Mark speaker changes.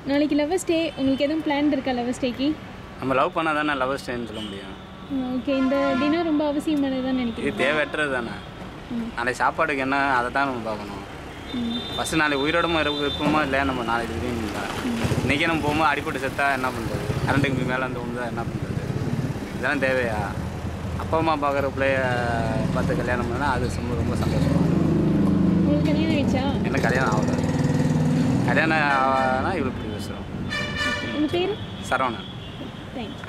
Speaker 1: நாளைக்கு lower stay உங்களுக்கு எதுவும் பிளான் இருக்கா லவர் ஸ்டேக்கு
Speaker 2: நம்ம லவ் பண்ணால் தானே லவ் ஸ்டேன்னு சொல்ல முடியும்
Speaker 1: ஓகே இந்த டின்னர் ரொம்ப அவசியமானதுதான்
Speaker 2: இது
Speaker 1: நினைக்கிறேன்
Speaker 2: தேவையற்றது தானே நாளைக்கு சாப்பாடுக்கு என்ன அதை தான் நம்ம பார்க்கணும் ஃபஸ்ட்டு நாளைக்கு உயிரோடமா இருப்ப இருப்போமா இல்லையா நம்ம நாளைக்கு திடீர்னு இல்லை இன்றைக்கே நம்ம போகும்போது அடிபட்டு செத்தா என்ன பண்ணுறது கரண்ட் கம்பி மேலே வந்து விழுந்தா என்ன பண்ணுறது இதெல்லாம் தேவையா அப்பா அம்மா பார்க்குற பிள்ளைய பார்த்து கல்யாணம் பண்ணால் அது ரொம்ப ரொம்ப சந்தோஷம்
Speaker 1: உங்களுக்கு கல்யாணம் ஆயிடுச்சா
Speaker 2: எனக்கு கல்யாணம் ஆகல கல்யாணம் ஆனா இவளுக்கு பேசுகிறோம்
Speaker 1: உங்கள் பேர்
Speaker 2: சரவணன்
Speaker 1: தேங்க்யூ